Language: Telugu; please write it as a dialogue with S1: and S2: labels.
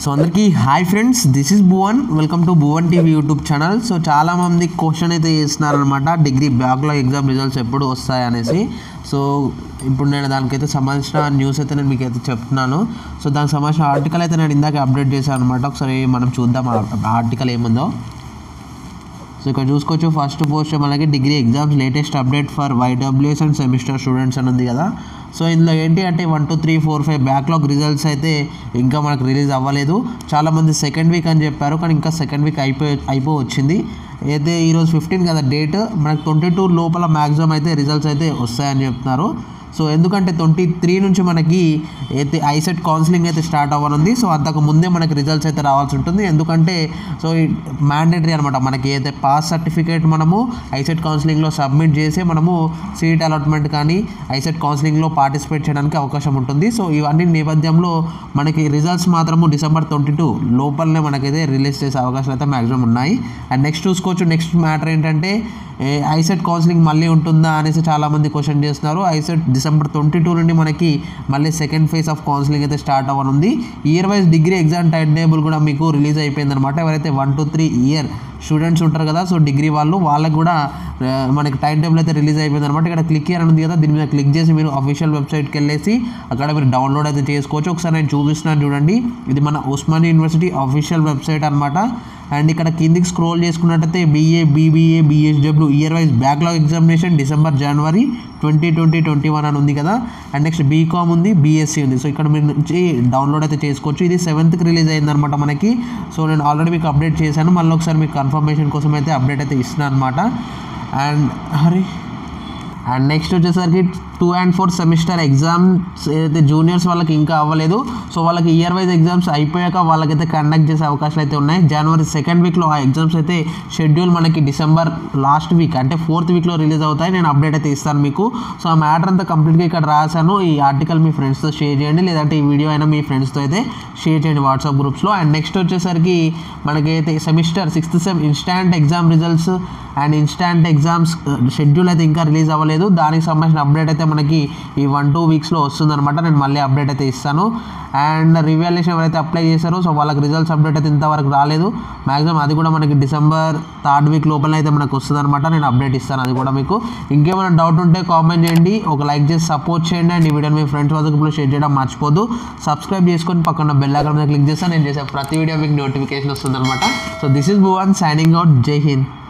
S1: సో అందరికీ hi friends this is Bhuvan welcome to Bhuvan TV YouTube channel so చాలామంది క్వశ్చన్ అయితే చేస్తున్నారనమాట డిగ్రీ బ్యాక్లాగ్ ఎగ్జామ్ రిజల్ట్స్ ఎప్పుడు వస్తాయి అనేసి సో ఇప్పుడు నేను దానికైతే సంబంధించిన న్యూస్ అయితే నేను మీకు అయితే చెప్తున్నాను సో దానికి సంబంధించిన ఆర్టికల్ అయితే నేను ఇందాక అప్డేట్ చేశాను అనమాట ఒకసారి మనం చూద్దాం ఆ ఆర్టికల్ ఏముందో సో ఇక్కడ చూసుకోవచ్చు ఫస్ట్ పోస్ట్ మనకి degree exams latest update for Y W S and semester students అని ఉంది కదా సో ఇందులో ఏంటి అంటే one two three four five backlog results అయితే ఇంకా మనకు రిలీజ్ అవ్వలేదు చాలామంది సెకండ్ వీక్ అని చెప్పారు కానీ ఇంకా సెకండ్ వీక్ అయిపోయి అయిపో వచ్చింది అయితే ఈరోజు ఫిఫ్టీన్ కదా డేట్ మనకు ట్వంటీ టూ లోపల మ్యాక్సిమం అయితే రిజల్ట్స్ అయితే వస్తాయని చెప్తున్నారు సో ఎందుకంటే ట్వంటీ త్రీ నుంచి మనకి అయితే ఐసెట్ కౌన్సిలింగ్ అయితే స్టార్ట్ అవ్వనుంది సో అంతకు ముందే మనకి రిజల్ట్స్ అయితే రావాల్సి ఉంటుంది ఎందుకంటే సో మ్యాండేటరీ అనమాట మనకి ఏదైతే పాస్ సర్టిఫికేట్ మనము ఐసెట్ కౌన్సిలింగ్లో సబ్మిట్ చేసి మనము సీట్ అలాట్మెంట్ కానీ ఐసెట్ కౌన్సిలింగ్లో పార్టిసిపేట్ చేయడానికి అవకాశం ఉంటుంది సో ఇవన్నీ నేపథ్యంలో మనకి రిజల్ట్స్ మాత్రము డిసెంబర్ ట్వంటీ టూ లోపలనే మనకైతే రిలీజ్ చేసే అవకాశాలు అయితే మ్యాక్సిమం ఉన్నాయి అండ్ నెక్స్ట్ చూసుకోవచ్చు నెక్స్ట్ మ్యాటర్ ఏంటంటే ఐసెట్ కౌన్సిలింగ్ మళ్ళీ ఉంటుందా అనేసి చాలామంది క్వశ్చన్ చేస్తున్నారు ఐసెట్ డిసెంబర్ ట్వంటీ టూ నుండి మనకి మళ్ళీ సెకండ్ ఫేజ్ ఆఫ్ కౌన్సిలింగ్ అయితే స్టార్ట్ అవ్వనుంది year wise degree exam time table కూడా మీకు రిలీజ్ అయిపోయింది అనమాట ఎవరైతే one two three year students ఉంటారు కదా సో డిగ్రీ వాళ్ళు వాళ్ళకి కూడా ఆ, మనకి టైం టేబుల్ అయితే రిలీజ్ అయిపోయింది అనమాట ఇక్కడ క్లిక్ అని ఉంది కదా దీని మీద క్లిక్ చేసి మీరు అఫీషియల్ వెబ్సైట్కి వెళ్ళేసి అక్కడ మీరు డౌన్లోడ్ అయితే చేసుకోవచ్చు ఒకసారి నేను చూపిస్తున్నాను చూడండి ఇది మన ఉస్మానియా యూనివర్సిటీ అఫీషియల్ వెబ్సైట్ అనమాట అండ్ ఇక్కడ కిందికి స్క్రోల్ చేసుకున్నట్టయితే BA BBA BSW year wise backlog examination December జనవరి ట్వంటీ ట్వంటీ ట్వంటీ వన్ అని ఉంది కదా అండ్ నెక్స్ట్ బీకామ్ ఉంది బీఎస్సీ ఉంది సో ఇక్కడ మీరు నుంచి డౌన్లోడ్ అయితే చేసుకోవచ్చు ఇది సెవెంత్కి రిలీజ్ అయిందనమాట మనకి సో నేను ఆల్రెడీ మీకు అప్డేట్ చేశాను మళ్ళీ ఒకసారి మీకు కన్ఫర్మేషన్ కోసం అయితే అప్డేట్ అయితే ఇస్తున్నాను అనమాట అండ్ హరి అండ్ నెక్స్ట్ వచ్చేసరికి two and four semester exams ఏదైతే జూనియర్స్ వాళ్ళకి ఇంకా అవ్వలేదు సో వాళ్ళకి ఇయర్ వైజ్ ఎగ్జామ్స్ అయిపోయాక వాళ్ళకైతే కండక్ట్ చేసే అవకాశాలు అయితే ఉన్నాయి జనవరి సెకండ్ వీక్లో ఆ ఎగ్జామ్స్ అయితే షెడ్యూల్ మనకి డిసెంబర్ లాస్ట్ వీక్ అంటే ఫోర్త్ వీక్లో రిలీజ్ అవుతాయి నేను అప్డేట్ అయితే ఇస్తాను మీకు సో ఆ మ్యాటర్ అంతా కంప్లీట్గా ఇక్కడ రాశాను ఈ ఆర్టికల్ మీ ఫ్రెండ్స్తో షేర్ చేయండి లేదంటే ఈ వీడియో అయినా మీ ఫ్రెండ్స్తో అయితే షేర్ చేయండి వాట్సాప్ గ్రూప్స్లో అండ్ నెక్స్ట్ వచ్చేసరికి మనకైతే semester sixth sem instant exam results and instant exams schedule అయితే ఇంకా రిలీజ్ అవ్వలేదు దానికి సంబంధించిన అప్డేట్ అయితే మనకి ఈ వన్ టూ వీక్స్లో వస్తుందన్నమాట నేను మళ్ళీ అప్డేట్ అయితే ఇస్తాను అండ్ రివాల్యుయేషన్ ఎవరైతే అప్లై చేశారో సో వాళ్ళకి రిజల్ట్స్ అప్డేట్ అయితే ఇంతవరకు రాలేదు మ్యాక్సిమం అది కూడా మనకి డిసెంబర్ థర్డ్ వీక్ లోపల అయితే మనకు వస్తుందన్నమాట నేను అప్డేట్ ఇస్తాను అది కూడా మీకు ఇంకేమైనా డౌట్ ఉంటే కామెంట్ చేయండి ఒక లైక్ చేసి సపోర్ట్ చేయండి అండ్ ఈ వీడియోని మీ ఫ్రెండ్స్ వాళ్ళకి షేర్ చేయడం మర్చిపోద్దు సబ్స్క్రైబ్ చేసుకొని పక్కన బెల్ ఐకాన్ మీద క్లిక్ చేస్తే నేను చేసే ప్రతి వీడియో మీకు నోటిఫికేషన్ వస్తుందన్నమాట so this is Bhuvan signing out Jai Hind